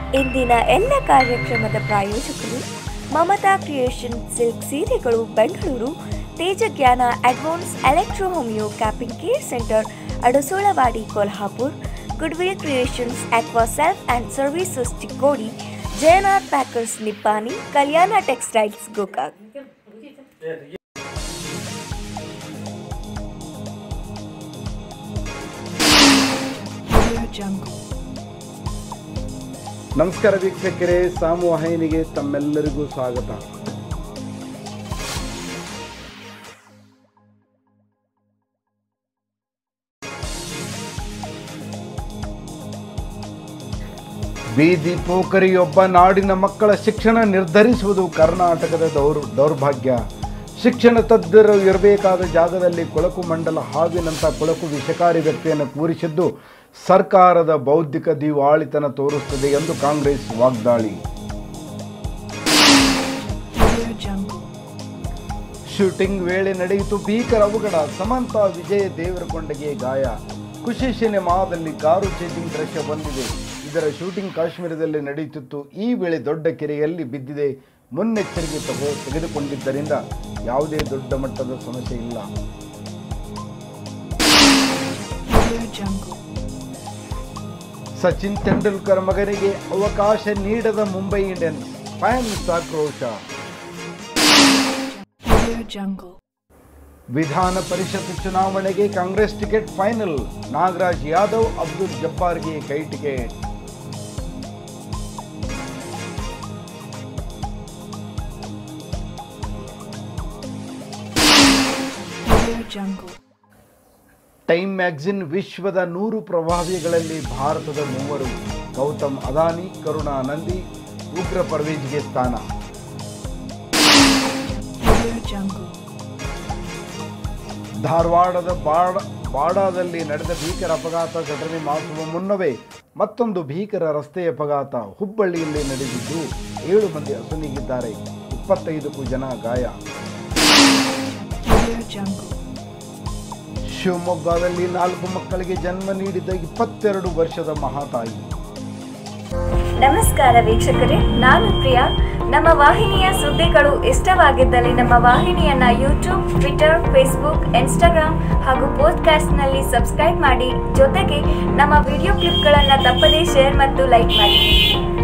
ಇಂದಿನ ಎಲ್ಲ ಕಾರ್ಯಕ್ರಮದ ಪ್ರಾಯೋಜಕರು ಮಮತಾ ಕ್ರಿಯೇಷನ್ ಸಿಲ್ಕ್ ಸೀರೆಗಳು ಬೆಂಗಳೂರು ತೇಜಜ್ಞಾನ ಅಡ್ವಾನ್ಸ್ ಎಲೆಕ್ಟ್ರೋ ಹೋಮಿಯೋ ಕ್ಯಾಪಿಂಗ್ ಕೇರ್ ಸೆಂಟರ್ ಅಡಸೋಳವಾಡಿ Kolhapur goodwill creations aqua self and services Chikkodi Jayanath packers Nippani Kalyana textiles Gokak ನಮಸ್ಕಾರ ವೀಕ್ಷಕರೇ ಸಾಮು ವಾಹಿನಿಗೆ ತಮ್ಮೆಲ್ಲರಿಗೂ ಸ್ವಾಗತ ಬೀದಿ ಪೋಖರಿಯೊಬ್ಬ ನಾಡಿನ ಮಕ್ಕಳ ಶಿಕ್ಷಣ ನಿರ್ಧರಿಸುವುದು ಕರ್ನಾಟಕದ ದೌರ್ ದೌರ್ಭಾಗ್ಯ ಶಿಕ್ಷಣ ತಜ್ಞರು ಇರಬೇಕಾದ ಜಾಗದಲ್ಲಿ ಕೊಳಕು ಮಂಡಲ ಹಾವಿನಂಥ ಕೊಳಕು ವಿಷಕಾರಿ ವ್ಯಕ್ತಿಯನ್ನು ಕೂರಿಸಿದ್ದು ಸರ್ಕಾರದ ಬೌದ್ಧಿಕ ದಿವಾಳಿತನ ತೋರಿಸುತ್ತದೆ ಎಂದು ಕಾಂಗ್ರೆಸ್ ವಾಗ್ದಾಳಿ ಶೂಟಿಂಗ್ ವೇಳೆ ನಡೆಯಿತು ಭೀಕರ ಅವಘಡ ಸಮಂತ ವಿಜಯ ದೇವರಕೊಂಡಗೆ ಗಾಯ ಖುಷಿ ಸಿನಿಮಾದಲ್ಲಿ ಕಾರು ಚೇಸಿಂಗ್ ದೃಶ್ಯ ಬಂದಿದೆ ಇದರ ಶೂಟಿಂಗ್ ಕಾಶ್ಮೀರದಲ್ಲಿ ನಡೆಯುತ್ತಿತ್ತು ಈ ವೇಳೆ ದೊಡ್ಡ ಕೆರೆಯಲ್ಲಿ ಬಿದ್ದಿದೆ ಮುನ್ನೆಚ್ಚರಿಕೆ ತಗೋ ತೆಗೆದುಕೊಂಡಿದ್ದರಿಂದ ಯಾವುದೇ ದೊಡ್ಡ ಮಟ್ಟದ ಸಮಸ್ಯೆ ಇಲ್ಲ ಸಚಿನ್ ತೆಂಡೂಲ್ಕರ್ ಮಗನಿಗೆ ಅವಕಾಶ ನೀಡದ ಮುಂಬೈ ಇಂಡಿಯನ್ಸ್ ಫ್ಯಾನ್ಸ್ ಆಕ್ರೋಶ ವಿಧಾನ ಪರಿಷತ್ ಚುನಾವಣೆಗೆ ಕಾಂಗ್ರೆಸ್ ಟಿಕೆಟ್ ಫೈನಲ್ ನಾಗರಾಜ್ ಯಾದವ್ ಅಬ್ದುಲ್ ಜಬ್ಬಾರ್ಗೆ ಕೈ ಟಿಕೆಟ್ ಟೈಮ್ ಮ್ಯಾಗಝಿನ್ ವಿಶ್ವದ ನೂರು ಪ್ರಭಾವಿಗಳಲ್ಲಿ ಭಾರತದ ಮೂವರು ಗೌತಮ್ ಅದಾನಿ ಕರುಣಾ ನಂದಿ ಉಗ್ರ ಪರ್ವೇಜ್ಗೆ ಸ್ಥಾನ ಧಾರವಾಡದ ಬಾಡ ಬಾಡಾದಲ್ಲಿ ನಡೆದ ಭೀಕರ ಅಪಘಾತ ಘಟನೆ ಮಾಡಿಸುವ ಮುನ್ನವೇ ಮತ್ತೊಂದು ಭೀಕರ ರಸ್ತೆ ಅಪಘಾತ ಹುಬ್ಬಳ್ಳಿಯಲ್ಲಿ ನಡೆದಿದ್ದು ಏಳು ಮಂದಿ ಅಸುನೀಗಿದ್ದಾರೆ ಇಪ್ಪತ್ತೈದಕ್ಕೂ ಜನ ಗಾಯ ಶಿವಮೊಗ್ಗದಲ್ಲಿ ನಾಲ್ಕು ಮಕ್ಕಳಿಗೆ ಜನ್ಮ ನೀಡಿದ ಇಪ್ಪತ್ತೆರಡು ವರ್ಷದ ಮಹಾತಾಯಿ ನಮಸ್ಕಾರ ವೀಕ್ಷಕರೇ ನಾನು ಪ್ರಿಯಾ ನಮ್ಮ ವಾಹಿನಿಯ ಸುದ್ದಿಗಳು ಇಷ್ಟವಾಗಿದ್ದಲ್ಲಿ ನಮ್ಮ ವಾಹಿನಿಯನ್ನ ಯೂಟ್ಯೂಬ್ ಟ್ವಿಟರ್ ಫೇಸ್ಬುಕ್ ಇನ್ಸ್ಟಾಗ್ರಾಮ್ ಹಾಗೂ ಪೋಡ್ಕಾಸ್ಟ್ನಲ್ಲಿ ಸಬ್ಸ್ಕ್ರೈಬ್ ಮಾಡಿ ಜೊತೆಗೆ ನಮ್ಮ ವಿಡಿಯೋ ಕ್ಲಿಪ್ಗಳನ್ನು ತಪ್ಪದೇ ಶೇರ್ ಮತ್ತು ಲೈಕ್ ಮಾಡಿ